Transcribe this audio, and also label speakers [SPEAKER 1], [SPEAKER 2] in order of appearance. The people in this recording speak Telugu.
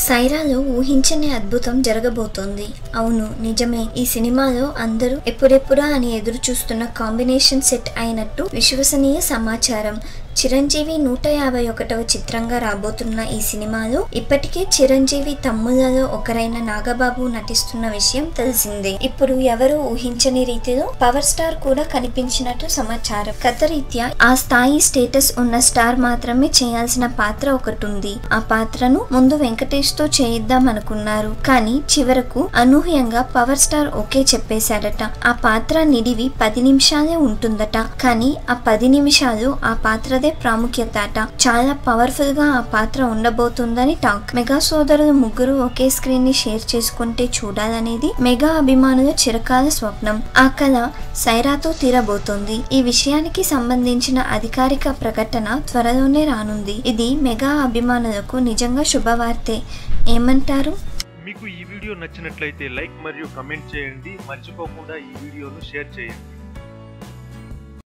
[SPEAKER 1] సైరాలో ఊహించని అద్భుతం జరగబోతోంది అవును నిజమే ఈ సినిమాలో అందరూ ఎప్పుడెప్పుడా అని ఎదురు చూస్తున్న కాంబినేషన్ సెట్ అయినట్టు విశ్వసనీయ సమాచారం చిరంజీవి నూట యాభై ఒకటవ చిత్రంగా రాబోతున్న ఈ సినిమాలో ఇప్పటికే చిరంజీవి తమ్ముళ్లలో ఒకరైన నాగబాబు నటిస్తున్న విషయం తెలిసిందే ఇప్పుడు ఎవరు ఊహించని రీతిలో పవర్ స్టార్ కూడా కనిపించినట్టు సమాచారం కథ రీత్యా ఆ స్థాయి స్టేటస్ ఉన్న స్టార్ మాత్రమే చేయాల్సిన పాత్ర ఒకటి ఉంది ఆ పాత్రను ముందు వెంకటేష్ తో చేయిద్దాం అనుకున్నారు కానీ చివరకు అనూహ్యంగా పవర్ స్టార్ ఓకే చెప్పేశాడట ఆ పాత్ర నిడివి పది నిమిషాలే ఉంటుందట కానీ ఆ పది నిమిషాలు ఆ పాత్రదే ప్రాముఖ్యత అట చాలా పవర్ఫుల్ గా ఆ పాత్ర ఉండబోతుందని టాక్ మెగా సోదరులు ముగ్గురు ఒకే స్క్రీన్ ని షేర్ చేసుకుంటే చూడాలనేది మెగా అభిమానుల చిరకాల స్వప్నం ఆ కళ సైరాతో తీరబోతోంది ఈ విషయానికి సంబంధించిన అధికారిక ప్రకటన త్వరలోనే రానుంది ఇది మెగా అభిమానులకు నిజంగా శుభవార్తే ఏమంటారు
[SPEAKER 2] మీకు ఈ వీడియో నచ్చినట్లయితే లైక్ మరియు కమెంట్ చేయండి మర్చిపోకుండా ఈ వీడియోను షేర్ చేయండి